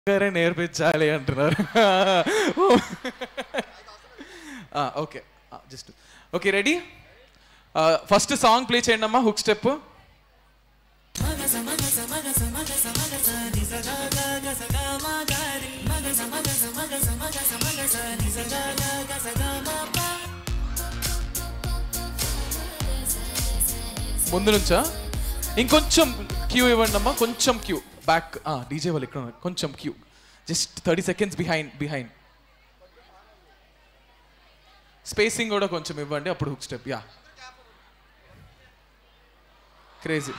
గారే నేర్పించాలి అంటున్నారు okay just okay ready first song play చేయండి అమ్మా హుక్ స్టెప్ ముందు నుంచా ఇంకొంచెం క్యూ ఇవ్వండి అమ్మా కొంచెం క్యూ బ్యాక్ డీజే వాళ్ళు ఇక్కడ ఉన్నారు. కొంచెం cue just thirty seconds behind behind spacing కూడా కొంచెం ఇవ్వండి అప్పుడు హుక్ స్టెప్ యా క్రేజీ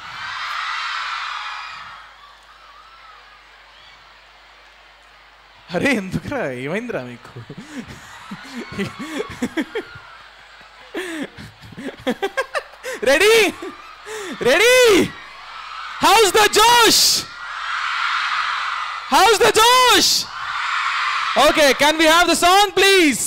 అరే ఎందుకురా ఏమైందిరా మీకు ready ready how's the josh how's the josh okay can we have the song please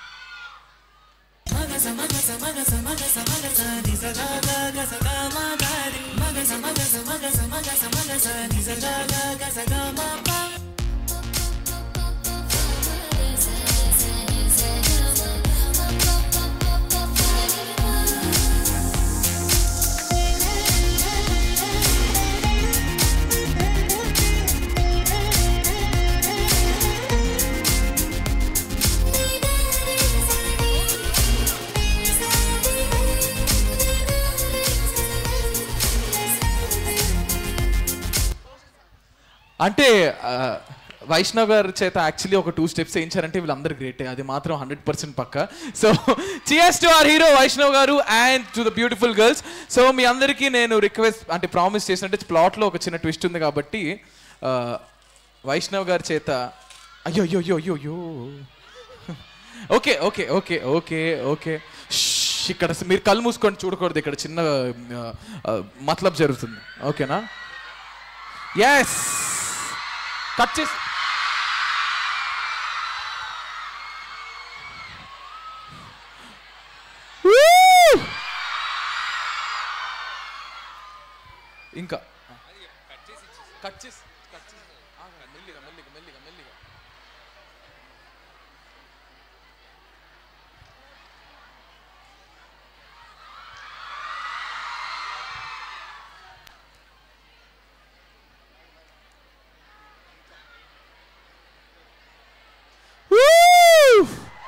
అంటే ఆ, వైష్ణవ్ గారి చేత యాక్చువల్లీ ఒక టూ స్టెప్స్ వేయించారంటే వీళ్ళందరూ గ్రేటే అది మాత్రం హండ్రెడ్ పర్సెంట్ పక్క so cheers to our hero Vaishnav garu and to the beautiful girls so మీ అందరికీ నేను రిక్వెస్ట్ అంటే ప్రామిస్ చేసినట్టే ప్లాట్లో ఒక చిన్న ట్విస్ట్ ఉంది కాబట్టి ఆ, వైష్ణవ్ గారి చేత అయ్యో అయ్యో అయ్యో అయ్యో అయ్యో okay okay okay okay okay ష్, ఇక్కడ మీరు కళ్ళు మూసుకొని చూడకూడదు ఇక్కడ చిన్న ఆ, ఆ, మతలబ్ జరుగుతుంది ఓకేనా ఎస్ కట్ చేసి Woo! ఇంకా కట్ చేసి కట్ చేసి ఆగండి, మెల్లిగా మెల్లిగా మెల్లిగా మెల్లిగా Woo!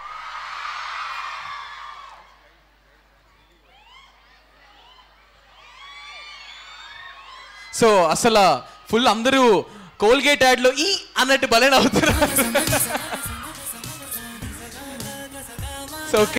సో అసలు ఫుల్ అందరూ కోల్గేట్ యాడ్ లో ఈ అన్నట్టు బలైన అవుతున్నారు సో